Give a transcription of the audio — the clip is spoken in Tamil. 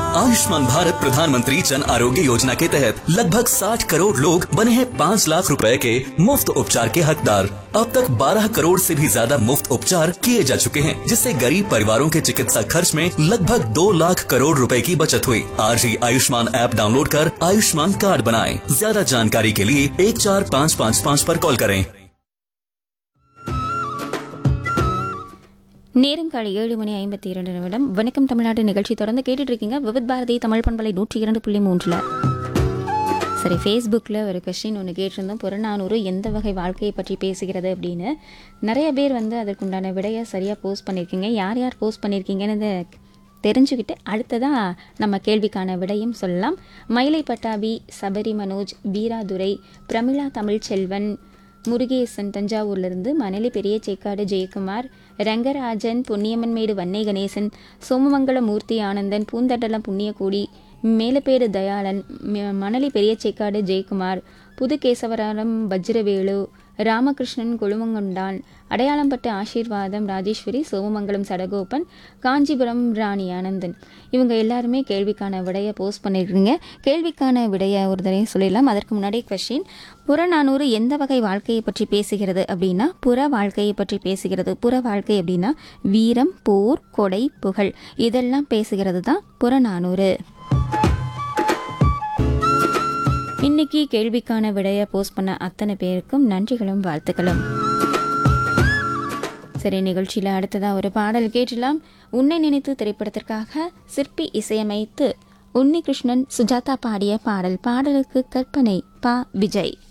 आयुष्मान भारत प्रधानमंत्री जन आरोग्य योजना के तहत लगभग 60 करोड़ लोग बने हैं 5 लाख रुपए के मुफ्त उपचार के हकदार अब तक 12 करोड़ से भी ज्यादा मुफ्त उपचार किए जा चुके हैं जिससे गरीब परिवारों के चिकित्सा खर्च में लगभग 2 लाख करोड़ रुपए की बचत हुई आज ही आयुष्मान ऐप डाउनलोड कर आयुष्मान कार्ड बनाएं ज्यादा जानकारी के लिए एक चार पाँच पाँच पाँच पर कॉल करें நேரம் காலை ஏழு மணி ஐம்பத்தி இரண்டு நிமிடம் வணக்கம் தமிழ்நாடு நிகழ்ச்சி தொடர்ந்து கேட்டுட்டு இருக்கீங்க விவித் பாரதி தமிழ் பண்பலை நூற்றி இரண்டு புள்ளி மூன்றில் சரி ஃபேஸ்புக்கில் ஒரு கொஸ்டின் ஒன்று கேட்டிருந்தோம் புறநானூறு எந்த வகை வாழ்க்கையை பற்றி பேசுகிறது அப்படின்னு நிறைய பேர் வந்து அதற்குண்டான விடையை சரியாக போஸ்ட் பண்ணியிருக்கீங்க யார் யார் போஸ்ட் பண்ணியிருக்கீங்கன்னு இதை தெரிஞ்சுக்கிட்டு அடுத்ததாக நம்ம கேள்விக்கான விடையும் சொல்லலாம் மயிலை பட்டாபி சபரி மனோஜ் வீராதுரை பிரமிளா தமிழ்ச்செல்வன் முருகேசன் தஞ்சாவூர்லேருந்து மணலி பெரிய சேக்காடு ஜெயக்குமார் ரங்கராஜன் பொன்னியம்மன்மேடு வன்னை கணேசன் சோமமங்கல மூர்த்தி ஆனந்தன் பூந்தட்டலம் புண்ணியகோடி மேலப்பேடு தயாளன் ம- மணலி பெரிய சேக்காடு ஜெயக்குமார் புதுகேசவரம் வஜ்ரவேலு ராமகிருஷ்ணன் கொழுமங்கொண்டான் அடையாளம்பட்டு ஆசீர்வாதம் ராஜேஸ்வரி சோமமங்கலம் சடகோபன் காஞ்சிபுரம் ராணி ஆனந்தன் இவங்க எல்லாருமே கேள்விக்கான விடையை போஸ்ட் பண்ணியிருக்கீங்க கேள்விக்கான விடையை ஒரு தடவை சொல்லிடலாம் அதற்கு முன்னாடி கொஸ்டின் புறநானூறு எந்த வகை வாழ்க்கையை பற்றி பேசுகிறது அப்படின்னா புற வாழ்க்கையை பற்றி பேசுகிறது புற வாழ்க்கை அப்படின்னா வீரம் போர் கொடை புகழ் இதெல்லாம் பேசுகிறது தான் புறநானூறு இன்னைக்கு கேள்விக்கான விடையை போஸ்ட் பண்ண அத்தனை பேருக்கும் நன்றிகளும் வாழ்த்துக்களும் சரி நிகழ்ச்சியில் அடுத்ததாக ஒரு பாடல் கேட்டலாம் உன்னை நினைத்து திரைப்படத்திற்காக சிற்பி இசையமைத்து உன்னிகிருஷ்ணன் சுஜாதா பாடிய பாடல் பாடலுக்கு கற்பனை பா விஜய்